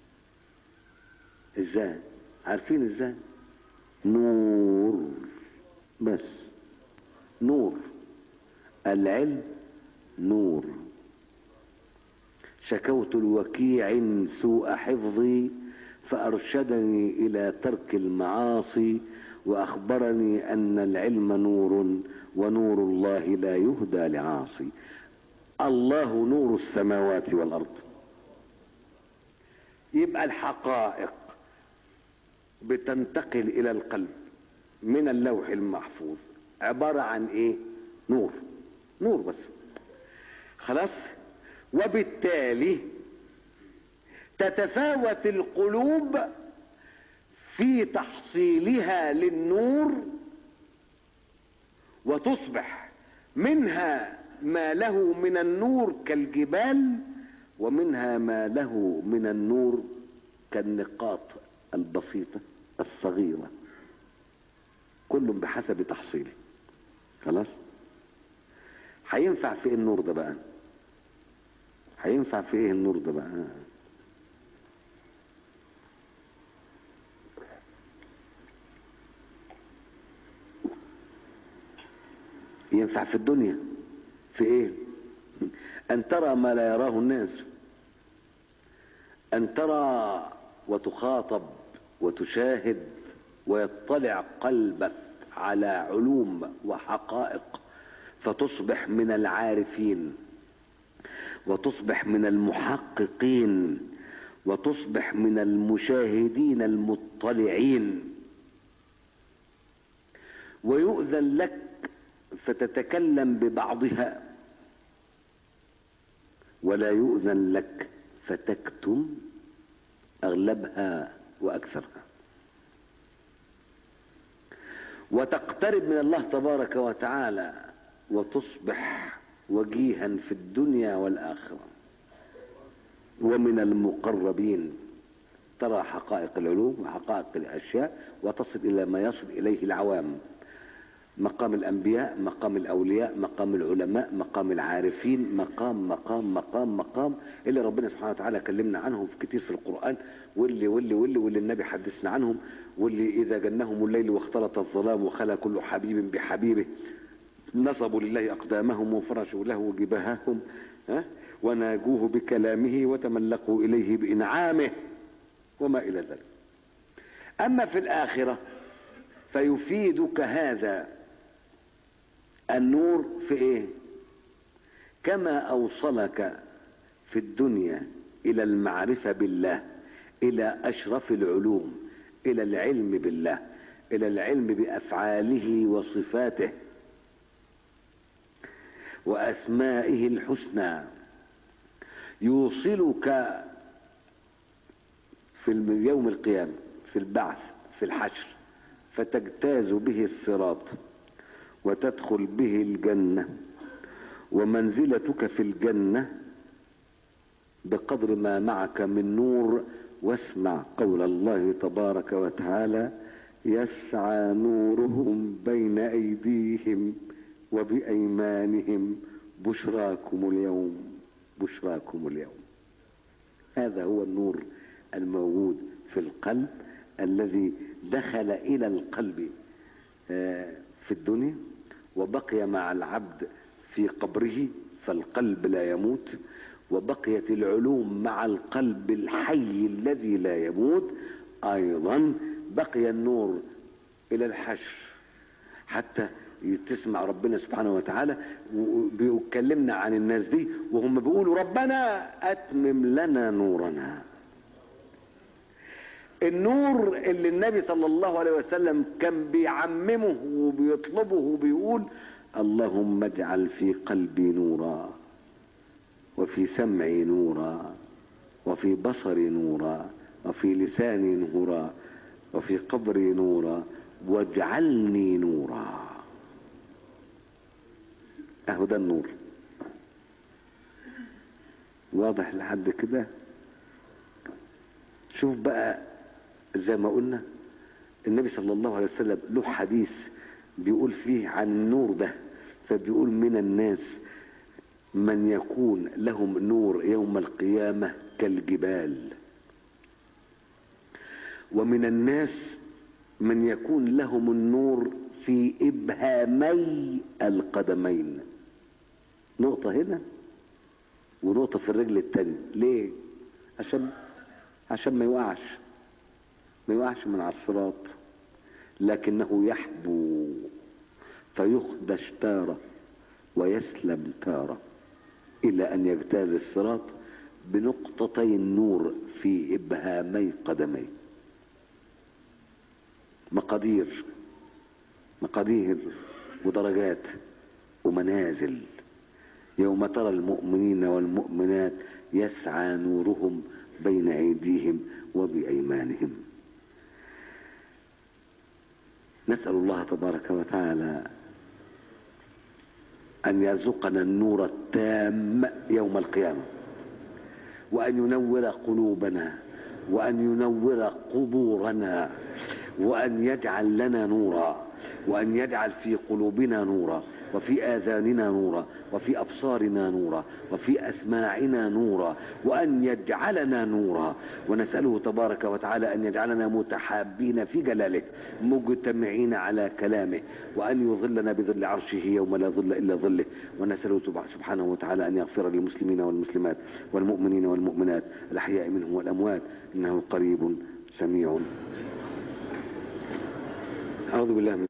ازاي عارفين ازاي نور بس نور العلم نور شكوت الوكيع سوء حفظي فأرشدني إلى ترك المعاصي وأخبرني أن العلم نور ونور الله لا يهدى لعاصي الله نور السماوات والأرض يبقى الحقائق بتنتقل إلى القلب من اللوح المحفوظ عبارة عن إيه نور نور بس خلاص وبالتالي تتفاوت القلوب في تحصيلها للنور وتصبح منها ما له من النور كالجبال ومنها ما له من النور كالنقاط البسيطة الصغيرة كل بحسب تحصيله خلاص هينفع في ايه النور ده بقى هينفع في ايه النور ده بقى ينفع في الدنيا في ايه ان ترى ما لا يراه الناس ان ترى وتخاطب وتشاهد ويطلع قلبك على علوم وحقائق فتصبح من العارفين وتصبح من المحققين وتصبح من المشاهدين المطلعين ويؤذن لك فتتكلم ببعضها ولا يؤذن لك فتكتم اغلبها واكثرها وتقترب من الله تبارك وتعالى وتصبح وجيها في الدنيا والاخره ومن المقربين ترى حقائق العلوم وحقائق الاشياء وتصل الى ما يصل اليه العوام مقام الانبياء مقام الاولياء مقام العلماء مقام العارفين مقام مقام مقام مقام اللي ربنا سبحانه وتعالى كلمنا عنهم في كتير في القران واللي واللي واللي واللي النبي حدثنا عنهم واللي اذا جنهم الليل واختلط الظلام وخلا كل حبيب بحبيبه نصبوا لله اقدامهم وفرشوا له جباههم ها وناجوه بكلامه وتملقوا اليه بانعامه وما الى ذلك اما في الاخره فيفيدك هذا النور في ايه كما اوصلك في الدنيا الى المعرفه بالله الى اشرف العلوم الى العلم بالله الى العلم بافعاله وصفاته واسمائه الحسنى يوصلك في يوم القيامه في البعث في الحشر فتجتاز به الصراط وتدخل به الجنه ومنزلتك في الجنه بقدر ما معك من نور واسمع قول الله تبارك وتعالى يسعى نورهم بين ايديهم وبايمانهم بشراكم اليوم بشراكم اليوم هذا هو النور الموجود في القلب الذي دخل الى القلب في الدنيا وبقي مع العبد في قبره فالقلب لا يموت وبقيت العلوم مع القلب الحي الذي لا يموت ايضا بقي النور الى الحشر حتى تسمع ربنا سبحانه وتعالى بيكلمنا عن الناس دي وهم بيقولوا ربنا اتمم لنا نورنا النور اللي النبي صلى الله عليه وسلم كان بيعممه وبيطلبه وبيقول اللهم اجعل في قلبي نورا وفي سمعي نورا وفي بصري نورا وفي لساني نورا وفي قبري نورا واجعلني نورا اهو ده النور واضح لحد كده شوف بقى زي ما قلنا النبي صلى الله عليه وسلم له حديث بيقول فيه عن النور ده فبيقول من الناس من يكون لهم نور يوم القيامة كالجبال ومن الناس من يكون لهم النور في إبهامي القدمين نقطة هنا ونقطة في الرجل التانية ليه عشان عشان ما يوقعش ما يوقعش من على الصراط لكنه يحبو فيخدش تارة ويسلم تارة إلى أن يجتاز الصراط بنقطتي النور في إبهامي قدميه مقادير مقادير ودرجات ومنازل يوم ترى المؤمنين والمؤمنات يسعى نورهم بين أيديهم وبأيمانهم نسأل الله تبارك وتعالى أن يرزقنا النور التام يوم القيامة وأن ينور قلوبنا وأن ينور قبورنا وأن يجعل لنا نورا وأن يجعل في قلوبنا نورا وفي آذاننا نورا وفي أبصارنا نورا وفي أسماعنا نورا وأن يجعلنا نورا ونسأله تبارك وتعالى أن يجعلنا متحابين في جلاله مجتمعين على كلامه وأن يظلنا بظل عرشه يوم لا ظل إلا ظله ونسأله سبحانه وتعالى أن يغفر للمسلمين والمسلمات والمؤمنين والمؤمنات الأحياء منهم والأموات إنه قريب سميع أعوذ بالله من